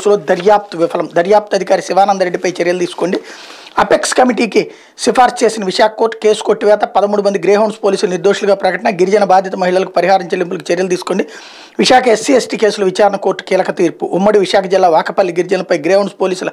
కేసులో దర్యాప్తు విఫలం దర్యాప్తు అధికారి శివానందరెడ్డిపై చర్యలు తీసుకోండి అపెక్స్ కమిటీకి సిఫార్సు చేసిన విశాఖ కోర్టు కేసు కొట్టివేత పదమూడు మంది గ్రేహౌండ్స్ పోలీసులు నిర్దోషులుగా ప్రకటన గిరిజన బాధిత మహిళలకు పరిహారం చెల్లింపులకు చర్యలు తీసుకోండి విశాఖ ఎస్సీ ఎస్టీ కేసుల విచారణ కోర్టు కీలక తీర్పు ఉమ్మడి విశాఖ జిల్లా వాకపల్లి గిరిజనులపై గ్రేహౌండ్స్ పోలీసుల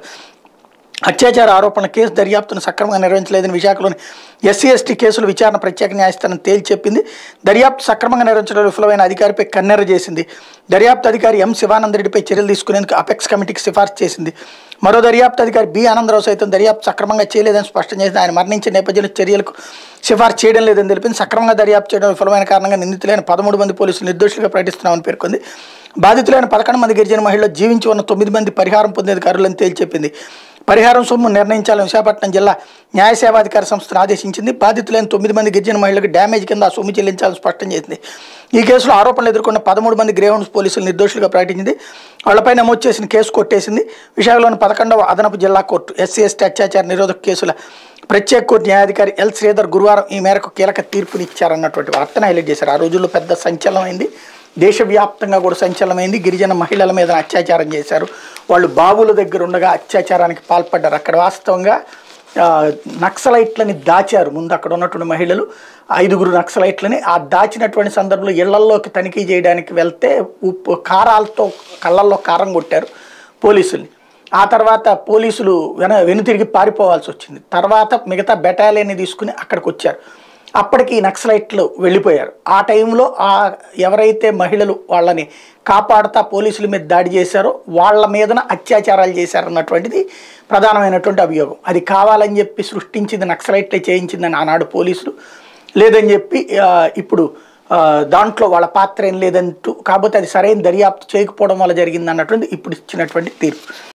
అత్యాచార ఆరోపణ కేసు దర్యాప్తును సక్రమంగా నిర్వహించలేదని విశాఖలోని ఎస్సీ ఎస్టీ కేసుల విచారణ ప్రత్యేక న్యాయస్థానం తేల్చి చెప్పింది దర్యాప్తు సక్రమంగా నిర్వహించడం విఫలమైన అధికారిపై కన్నెర చేసింది దర్యాప్తు అధికారి ఎం శివానందరెడ్డిపై చర్యలు తీసుకునేందుకు అపెక్స్ కమిటీకి సిఫార్సు చేసింది మరో దర్యాప్తు అధికారి బి ఆనందరావు సైతం దర్యాప్తు సక్రమంగా చేయలేదని స్పష్టం చేసింది ఆయన మరణించిన నేపథ్యంలో చర్యలకు సిఫార్సు చేయడం లేదని తెలిపింది సక్రమంగా దర్యాప్తు చేయడం విఫలమైన కారణంగా నిందితులైన పదమూడు మంది పోలీసులు నిర్దోషులుగా ప్రకటిస్తున్నామని పేర్కొంది బాధితులైన పదకొండు మంది గిరిజన మహిళలు జీవించి ఉన్న తొమ్మిది మంది పరిహారం పొందేందుకు అర్హులని తేల్చి చెప్పింది పరిహారం సొమ్ము నిర్ణయించాలని విశాఖపట్నం జిల్లా న్యాయ సేవాధికార సంస్థను ఆదేశించింది బాధితులైన తొమ్మిది మంది గిరిజన మహిళలకు డ్యామేజ్ కింద ఆ సొమ్ము చెల్లించాలని స్పష్టం చేసింది ఈ కేసులో ఆరోపణలు ఎదుర్కొన్న పదమూడు మంది గ్రేహౌండ్స్ పోలీసులు నిర్దోషులుగా ప్రకటించింది వాళ్లపై నమోదు చేసిన కేసు కొట్టేసింది విశాఖలోని పదకొండవ అదనపు జిల్లా కోర్టు ఎస్సీ ఎస్టీ అత్యాచార నిరోధక కేసుల ప్రత్యేక కోర్టు న్యాయాధికారి ఎల్ శ్రీధర్ గురువారం ఈ మేరకు కీలక తీర్పునిచ్చారన్నటువంటి వార్తను హైలైట్ చేశారు ఆ రోజుల్లో పెద్ద సంచలనమైంది దేశవ్యాప్తంగా కూడా సంచలనమైంది గిరిజన మహిళల మీద అత్యాచారం చేశారు వాళ్ళు బావుల దగ్గర ఉండగా అత్యాచారానికి పాల్పడ్డారు అక్కడ వాస్తవంగా ఆ, నక్సలైట్లని దాచారు ముందు అక్కడ ఉన్నటువంటి మహిళలు ఐదుగురు నక్సలైట్లని ఆ దాచినటువంటి సందర్భంలో ఇళ్లల్లోకి తనిఖీ చేయడానికి వెళ్తే ఉప్పు కారాలతో కళ్ళల్లో కారం కొట్టారు పోలీసుల్ని ఆ తర్వాత పోలీసులు వెన వెనుతిరిగి పారిపోవాల్సి వచ్చింది తర్వాత మిగతా బెటాలియన్ని తీసుకుని అక్కడికి వచ్చారు అప్పటికి ఈ నక్సలైట్లు వెళ్ళిపోయారు ఆ టైంలో ఆ ఎవరైతే మహిళలు వాళ్ళని కాపాడుతా పోలీసుల మీద దాడి చేశారో వాళ్ళ మీదన అత్యాచారాలు చేశారన్నటువంటిది ప్రధానమైనటువంటి అభియోగం అది కావాలని చెప్పి సృష్టించింది నక్సలైట్లే చేయించిందని ఆనాడు పోలీసులు లేదని చెప్పి ఆ, ఇప్పుడు ఆ, దాంట్లో వాళ్ళ పాత్ర ఏం లేదంటూ కాకపోతే అది సరైన దర్యాప్తు చేయకపోవడం వల్ల జరిగింది అన్నటువంటి ఇప్పుడు ఇచ్చినటువంటి తీర్పు